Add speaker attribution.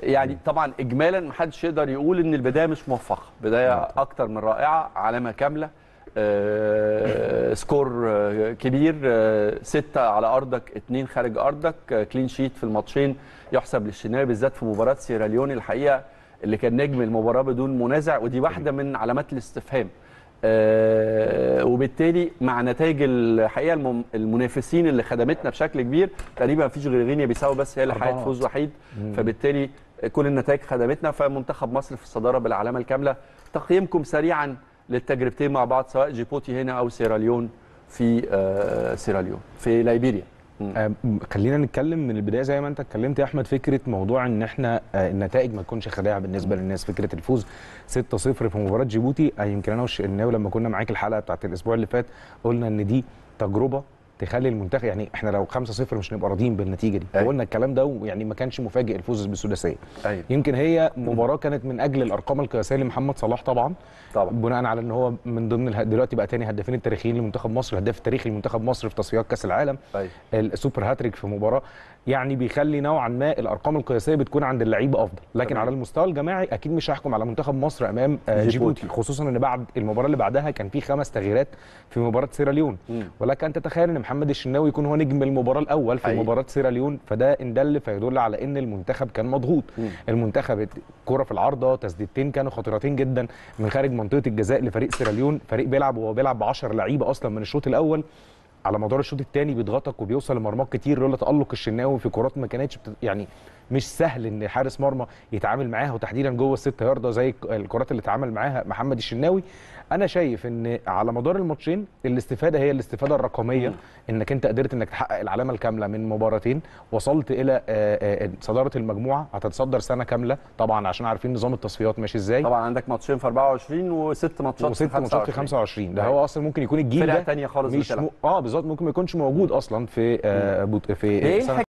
Speaker 1: يعني طبعا اجمالا ما حدش يقدر يقول ان البدايه مش موفقه بدايه اكتر من رائعه علامه كامله آه، سكور آه، كبير آه، ستة على أرضك اتنين خارج أرضك آه، كلين شيت في الماتشين يحسب للشناوي بالذات في مباراة سيراليون الحقيقة اللي كان نجم المباراة بدون منازع ودي واحدة من علامات الاستفهام آه، وبالتالي مع نتائج الحقيقة الم- المنافسين اللي خدمتنا بشكل كبير تقريبا مفيش غير غينيا بيساو بس هي اللي حققت
Speaker 2: أربعة.
Speaker 1: فوز وحيد فبالتالي كل النتائج خدمتنا فمنتخب مصر في الصدارة بالعلامة الكاملة تقييمكم سريعا للتجربتين مع بعض سواء جيبوتي هنا او سيراليون في آه، سيراليون في ليبيريا
Speaker 2: آه، خلينا نتكلم من البدايه زي ما انت اتكلمت يا احمد فكره موضوع ان احنا آه، النتائج ما تكونش خداعه بالنسبه للناس فكره الفوز 6-0 في مباراه جيبوتي آه، يمكن انا والشناوي لما كنا معاك الحلقه بتاعت الاسبوع اللي فات قلنا ان دي تجربه تخلي المنتخب يعني احنا لو 5-0 مش هنبقى راضيين بالنتيجه دي
Speaker 1: أيوة.
Speaker 2: وقلنا الكلام ده ويعني ما كانش مفاجئ الفوز بالسداسيه
Speaker 1: ايوه
Speaker 2: يمكن هي مباراه كانت من اجل الارقام القياسيه لمحمد صلاح طبعا
Speaker 1: طبعا
Speaker 2: بناء على ان هو من ضمن اله... دلوقتي بقى تاني هدافين التاريخيين لمنتخب مصر الهداف التاريخي لمنتخب مصر في تصفيات كاس العالم
Speaker 1: ايوه
Speaker 2: السوبر هاتريك في مباراه يعني بيخلي نوعا ما الارقام القياسيه بتكون عند اللعيبه افضل لكن
Speaker 1: تمام.
Speaker 2: على المستوى الجماعي اكيد مش هحكم على منتخب مصر امام آه،
Speaker 1: جيبوتي.
Speaker 2: جيبوتي خصوصا ان بعد المباراه اللي بعدها كان في خمس تغييرات في مباراه سيراليون
Speaker 1: مم.
Speaker 2: ولك ان تتخيل ان محمد الشناوي يكون هو نجم المباراه الاول في
Speaker 1: حقيقي.
Speaker 2: مباراه سيراليون فده ان دل فيدل على ان المنتخب كان مضغوط
Speaker 1: مم.
Speaker 2: المنتخب كرة في العارضه تسديدتين كانوا خطيرتين جدا من خارج منطقه الجزاء لفريق سيراليون فريق بيلعب وهو بيلعب ب 10 لعيبه اصلا من الشوط الاول على مدار الشوط الثاني بيضغطك وبيوصل لمرماك كتير لولا تالق الشناوي في كرات ما كانتش بت... يعني مش سهل ان حارس مرمى يتعامل معاها وتحديدا جوه الست ياردة زي الكرات اللي اتعامل معاها محمد الشناوي انا شايف ان على مدار الماتشين الاستفاده هي الاستفاده الرقميه
Speaker 1: مم.
Speaker 2: انك انت قدرت انك تحقق العلامه الكامله من مباراتين وصلت الى آه، آه، صداره المجموعه هتتصدر سنه كامله طبعا عشان عارفين نظام التصفيات ماشي ازاي
Speaker 1: طبعا عندك ماتشين في 24 وست ماتشات في
Speaker 2: وست ماتشات في 25 ده هو اصلا ممكن يكون الجيل
Speaker 1: فرقه
Speaker 2: ده
Speaker 1: ثانيه خالص
Speaker 2: مش
Speaker 1: بتلعب
Speaker 2: م... اه بالظبط ممكن ما يكونش موجود اصلا في آه بط... في
Speaker 1: ايه
Speaker 2: سنه